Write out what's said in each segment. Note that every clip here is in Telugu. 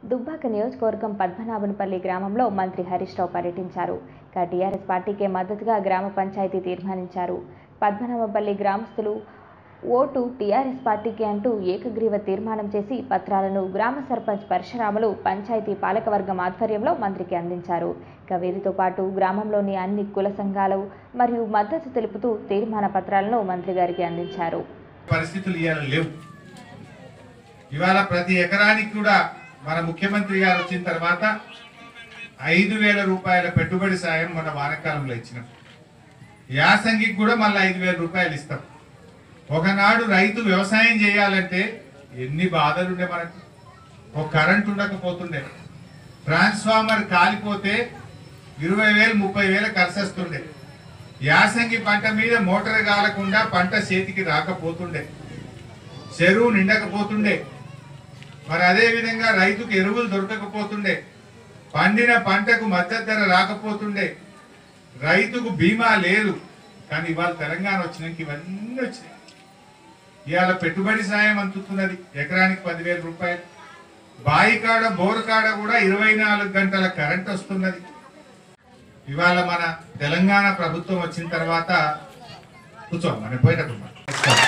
దుబ్బాక నియోజకవర్గం పద్మనాభనపల్లి గ్రామంలో మంత్రి హరీష్ రావు పర్యటించారు ఇక టీఆర్ఎస్ పార్టీకే మద్దతుగా గ్రామ పంచాయతీ తీర్మానించారు పద్మనాభపల్లి గ్రామస్తులు ఓటు టీఆర్ఎస్ పార్టీకి అంటూ ఏకగ్రీవ తీర్మానం చేసి పత్రాలను గ్రామ సర్పంచ్ పరశురాములు పంచాయతీ పాలకవర్గం ఆధ్వర్యంలో మంత్రికి అందించారు ఇక వీరితో పాటు గ్రామంలోని అన్ని కుల సంఘాలు మరియు మద్దతు తెలుపుతూ తీర్మాన పత్రాలను మంత్రి గారికి అందించారు పరిస్థితులు ఇవాళ లేవు ఇవాళ ప్రతి ఎకరానికి కూడా మన ముఖ్యమంత్రి గారు వచ్చిన తర్వాత ఐదు వేల రూపాయల పెట్టుబడి సాయం మన వానకాలంలో ఇచ్చినాం యాసంగికి కూడా మళ్ళీ ఐదు వేల రూపాయలు ఇస్తాం ఒకనాడు రైతు వ్యవసాయం చేయాలంటే ఎన్ని బాధలు ఉండే మనకు ఒక కరెంట్ ఉండకపోతుండే ట్రాన్స్ఫార్మర్ కాలిపోతే ఇరవై వేలు ముప్పై వేల ఖర్చు వస్తుండే యాసంగి పంట మీద మోటార్ కాలకుండా పంట చేతికి రాకపోతుండే చెరువు నిండకపోతుండే మరి అదే విధంగా రైతుకు ఎరువులు దొరకకపోతుండే పండిన పంటకు మద్దతు ధర రాకపోతుండే రైతుకు బీమా లేదు కానీ ఇవాళ తెలంగాణ వచ్చినాక ఇవన్నీ వచ్చినాయి ఇవాళ పెట్టుబడి సాయం అందుతున్నది ఎకరానికి పదివేల రూపాయలు బాయి కాడ బోరు కాడ కూడా ఇరవై నాలుగు గంటల కరెంట్ వస్తున్నది ఇవాళ మన తెలంగాణ ప్రభుత్వం వచ్చిన తర్వాత కూర్చో మనం పోయేటప్పుడు మనం.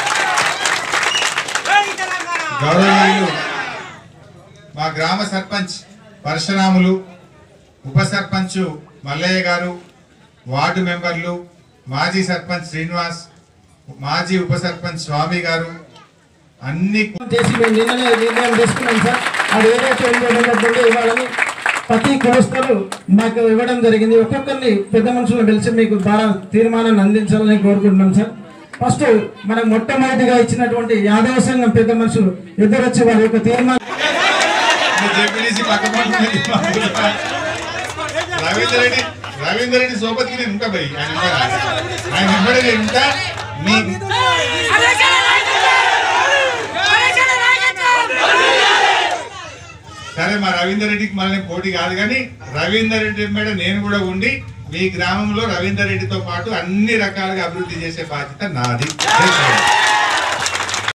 గౌరవనీయులు మా గ్రామ సర్పంచ్ పరశురాములు ఉప సర్పంచ్ మల్లయ్య గారు వార్డు మెంబర్లు మాజీ సర్పంచ్ శ్రీనివాస్ మాజీ ఉప సర్పంచ్ స్వామి గారు అన్ని చేసి మేము నిన్ననే నిర్ణయం తీసుకున్నాం సార్ అది ఏదైతే ఉందో ఉన్నటువంటి ఇవ్వాలని ప్రతి కులస్తులు మాకు ఇవ్వడం జరిగింది ఒక్కొక్కరిని పెద్ద మనుషులను పిలిచి మీకు ద్వారా తీర్మానాన్ని అందించాలని కోరుకుంటున్నాం సార్ ఫస్ట్ మనకు మొట్టమొదటిగా ఇచ్చినటువంటి యాదవ సంఘం పెద్ద మనుషులు ఎదురొచ్చి వారి యొక్క తీర్మానం జెపిడిసి పక్కపక్కన రవీందర్ రెడ్డి రవీందర్ రెడ్డి సోపతికి నేను ఉంటా భయ్ ఆయన ఉంటా. ఆయన వెంబడే నేను ఉంటా మీ సరే మా రవీందర్ రెడ్డికి మళ్ళీ పోటీ కాదు కానీ రవీందర్ రెడ్డి వెంబడే నేను కూడా ఉండి మీ గ్రామంలో రవీందర్ రెడ్డితో పాటు అన్ని రకాలుగా అభివృద్ధి చేసే బాధ్యత నాది జై శ్రీరామ్.